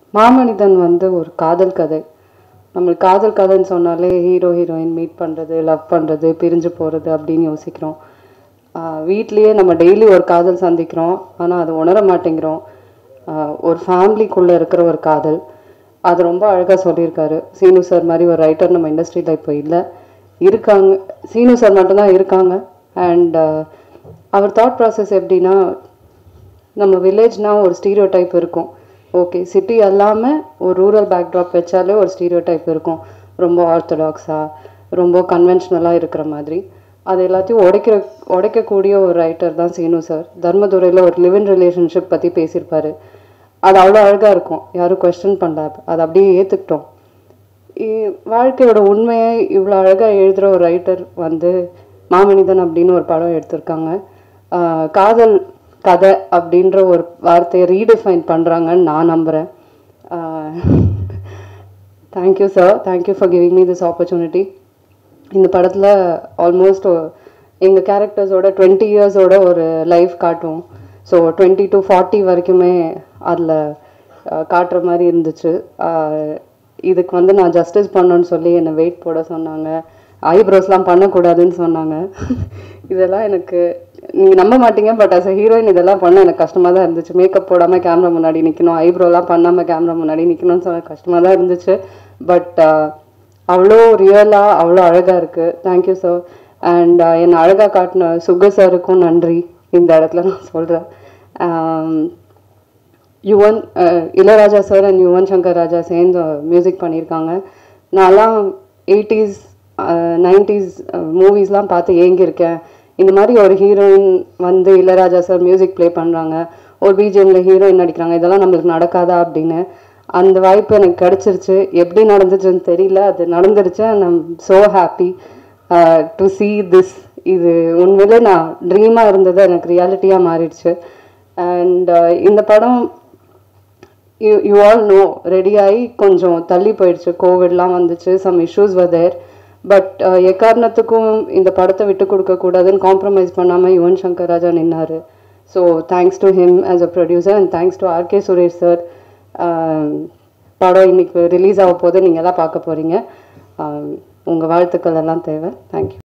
மாமனிதன் வந்து ஒரு காதல் கதை நம்மளுக்கு காதல் கதைன்னு சொன்னாலே ஹீரோ ஹீரோயின் மீட் பண்ணுறது லவ் பண்ணுறது பிரிஞ்சு போகிறது அப்படின்னு யோசிக்கிறோம் ஆஹ் வீட்லயே நம்ம டெய்லி ஒரு காதல் சந்திக்கிறோம் ஆனால் அது உணர மாட்டேங்கிறோம் ஆஹ் ஒரு ஃபேமிலிக்குள்ளே இருக்கிற ஒரு காதல் அது ரொம்ப அழகாக சொல்லியிருக்காரு சீனு சார் மாதிரி ஒரு ரைட்டர் நம்ம இண்டஸ்ட்ரியில் இப்போ இல்லை இருக்காங்க சீனு சார் மட்டும்தான் இருக்காங்க அண்ட் அவர் தாட் ப்ராசஸ் எப்படின்னா நம்ம வில்லேஜ்னா ஒரு ஸ்டீரியோ டைப் இருக்கும் ஓகே சிட்டி எல்லாமே ஒரு ரூரல் பேக்ட்ராப் வச்சாலே ஒரு ஸ்டீரியோ டைப் இருக்கும் ரொம்ப ஆர்த்தடாக்ஸாக ரொம்ப கன்வென்ஷனலாக இருக்கிற மாதிரி அது எல்லாத்தையும் உடைக்கிற உடைக்கக்கூடிய ஒரு ரைட்டர் தான் சீனு சார் தர்மதுரையில் ஒரு லிவ் இன் ரிலேஷன்ஷிப் பற்றி பேசியிருப்பாரு அது அவ்வளோ அழகாக இருக்கும் யாரும் கொஸ்டின் பண்ணல அதை அப்படியே ஏற்றுக்கிட்டோம் இ- வாழ்க்கையோட உண்மையை இவ்வளோ அழகாக எழுதுகிற ஒரு ரைட்டர் வந்து மாமனிதன் அப்படின்னு ஒரு படம் எடுத்திருக்காங்க ஆஹ் காதல் கதை அப்படின்ற ஒரு வார்த்தையை ரீடிஃபைன் பண்ணுறாங்கன்னு நான் நம்புகிறேன் thank you sir thank you for giving me this opportunity இந்த படத்தில் ஆல்மோஸ்ட் எங்கள் கேரக்டர்ஸோட டுவெண்ட்டி இயர்ஸோட ஒரு லைஃப் காட்டும் ஸோ டுவெண்ட்டி டு ஃபார்ட்டி வரைக்குமே அதில் காட்டுற மாதிரி இருந்துச்சு அஹ், இதுக்கு வந்து நான் ஜஸ்டிஸ் பண்ணணும்னு சொல்லி என்னை வெயிட் போட சொன்னாங்க ஐப்ரோஸ்லாம் பண்ணக்கூடாதுன்னு சொன்னாங்க இதெல்லாம் எனக்கு நீங்கள் நம்ப மாட்டீங்க பட் அஸ் அ ஹீரோயின் இதெல்லாம் பண்ண எனக்கு கஷ்டமாக தான் இருந்துச்சு மேக்கப் போடாமல் கேமரா முன்னாடி நிற்கணும் ஐப்ரோலாம் பண்ணாமல் கேமரா முன்னாடி நிற்கணும்னு சொன்ன கஷ்டமாக தான் இருந்துச்சு பட் அவ்வளோ ரியலாக அவ்வளோ அழகாக இருக்குது தேங்க்யூ சார் அண்ட் என்னை அழகாக காட்டின சுக சாருக்கும் நன்றி இந்த இடத்துல நான் சொல்கிறேன் யுவன் அஹ், இளையராஜா சார் அண்ட் யுவன் சங்கர் ராஜா சேர்ந்து மியூசிக் பண்ணியிருக்காங்க நான்லாம் எயிட்டிஸ் நைன்டிஸ் மூவிஸ்லாம் பார்த்து ஏங்கியிருக்கேன் இந்த மாதிரி ஒரு ஹீரோயின் வந்து இளையராஜா சார் மியூசிக் ப்ளே பண்ணுறாங்க ஒரு பிஜிஎம்ல ஹீரோயின் நடிக்கிறாங்க இதெல்லாம் நம்மளுக்கு நடக்காதா அப்படின்னு அந்த வாய்ப்பு எனக்கு கிடைச்சிருச்சு எப்படி நடந்துச்சுன்னு தெரியல அது நடந்துருச்சு and I'm so happy to see this இது உண்மையிலே நான் ட்ரீமாக இருந்தது எனக்கு ரியாலிட்டியாக மாறிடுச்சு அண்ட் இந்த படம் you you all know ready ஆகி கொஞ்சம் தள்ளி போயிடுச்சு கோவிட்லாம் வந்துச்சு some issues were there but எக்காரணத்துக்கும் இந்த படத்தை விட்டு கொடுக்க கூடாதுன்னு காம்ப்ரமைஸ் பண்ணாமல் யுவன் சங்கர் ராஜா நின்னாரு so thanks to him as a producer and thanks to RK Suresh sir படம் இன்னைக்கு ரிலீஸ் ஆக போது நீங்கள் தான் பார்க்க போகிறீங்க உங்கள் வாழ்த்துக்கள் எல்லாம் தேவை தேங்க்யூ